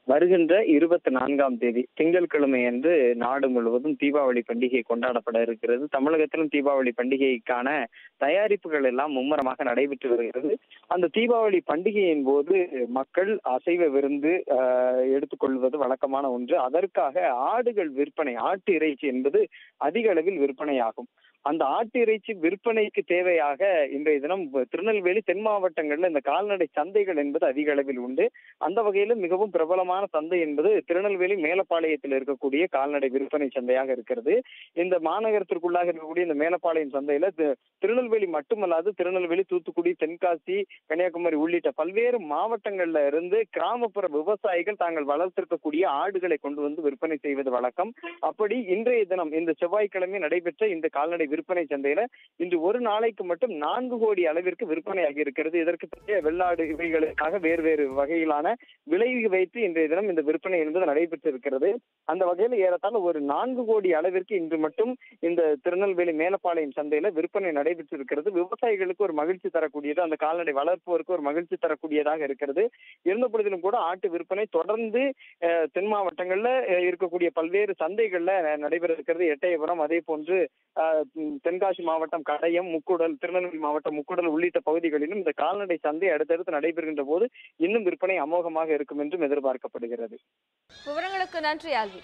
வருகின்ற இருபத்தி நான்காம் தேதி திங்கட்கிழமை அன்று நாடு முழுவதும் தீபாவளி பண்டிகை கொண்டாடப்பட இருக்கிறது தமிழகத்திலும் தீபாவளி பண்டிகைக்கான தயாரிப்புகள் எல்லாம் மும்முரமாக நடைபெற்று வருகிறது அந்த தீபாவளி பண்டிகையின் போது மக்கள் அசைவ விருந்து ஆஹ், எடுத்துக்கொள்வது வழக்கமான ஒன்று அதற்காக ஆடுகள் விற்பனை ஆட்டு இறைச்சி என்பது அதிக அளவில் விற்பனையாகும் அந்த ஆட்டு இறைச்சி விற்பனைக்கு தேவையாக இன்றைய தினம் திருநெல்வேலி தென் மாவட்டங்கள்ல இந்த கால்நடை சந்தைகள் என்பது அதிக அளவில் உண்டு அந்த வகையில மிகவும் பிரபலமான சந்தை என்பது திருநெல்வேலி மேலப்பாளையத்தில் இருக்கக்கூடிய கால்நடை விற்பனை சந்தையாக இருக்கிறது இந்த மாநகரத்திற்குள்ளாக இருக்கக்கூடிய இந்த மேலப்பாளையம் சந்தையில தி- திருநெல்வேலி மட்டுமல்லாது திருநெல்வேலி தூத்துக்குடி தென்காசி கன்னியாகுமரி உள்ளிட்ட பல்வேறு மாவட்டங்கள்ல இருந்து கிராமப்புற விவசாயிகள் தாங்கள் வளர்த்திருக்கக்கூடிய ஆடுகளை கொண்டு வந்து விற்பனை செய்வது வழக்கம் அப்படி இன்றைய தினம் இந்த செவ்வாய்க்கிழமை நடைபெற்ற இந்த கால்நடை விற்பனை சந்தையில இன்று ஒரு நாளைக்கு மட்டும் நான்கு கோடி அளவிற்கு விற்பனையாகி இருக்கிறது இதற்கு பிந்தைய வெள்ளாடு இவைகளுக்காக வேறு வேறு வகையிலான விலை வைத்து இன்றைய தினம் இந்த விற்பனை என்பது நடைபெற்று இருக்கிறது அந்த வகையில் ஏறத்தாழ ஒரு நான்கு கோடி அளவிற்கு இன்று மட்டும் இந்த திருநெல்வேலி மேலப்பாளையம் சந்தையில விற்பனை நடைபெற்று இருக்கிறது விவசாயிகளுக்கு ஒரு மகிழ்ச்சி தரக்கூடியது அந்த கால்நடை வளர்ப்போருக்கு ஒரு மகிழ்ச்சி தரக்கூடியதாக இருக்கிறது இருந்த பொழுதிலும் கூட ஆட்டு விற்பனை தொடர்ந்து அஹ், தென் மாவட்டங்கள்ல அஹ், இருக்கக்கூடிய பல்வேறு சந்தைகள்ல ந- நடைபெற இருக்கிறது எட்டயபுரம் அதே போன்று அஹ், ம், தென்காசி மாவட்டம் கடையம் முக்குடல் திருநெல்வேலி மாவட்டம் முக்குடல் உள்ளிட்ட பகுதிகளிலும் இந்த கால்நடை சந்தை அடுத்தடுத்து நடைபெறுகின்ற போது இன்னும் விற்பனை அமோகமாக இருக்கும் என்றும் எதிர்பார்க்கப்படுகிறது விவரங்களுக்கு நன்றி ஆல்வி